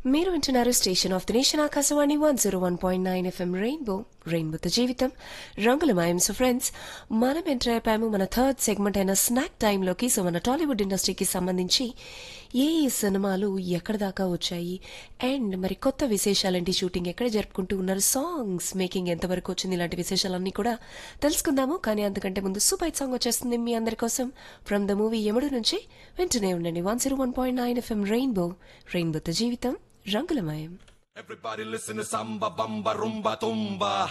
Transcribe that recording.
మీరు వింటున్నారు station of the nation Akashvani one zero one point nine FM rainbow రెయిన్బోతో జీవితం రంగుల మాయం సో ఫ్రెండ్స్ మనం ఎంటర్ అయిపోయాము మన థర్డ్ సెగ్మెంట్ అయిన స్నాక్ టైంలోకి సో మన టాలీవుడ్ ఇండస్ట్రీకి సంబంధించి ఏ ఏ సినిమాలు ఎక్కడ దాకా వచ్చాయి అండ్ మరి కొత్త విశేషాలేంటి షూటింగ్ ఎక్కడ జరుపుకుంటూ ఉన్నారు సాంగ్స్ మేకింగ్ ఎంతవరకు వచ్చింది ఇలాంటి విశేషాలన్నీ కూడా తెలుసుకుందాము కానీ అంతకంటే ముందు సూపర్ సాంగ్ వచ్చేస్తుంది మీ అందరి కోసం ఫ్రమ్ ద మూవీ ఎముడు నుంచి వింటూనే ఉండండి one zero one point nine FM rainbow రెయిన్బోతో జీవితం రంగులమయం Everybody listen to samba, bamba, rumba, tumba.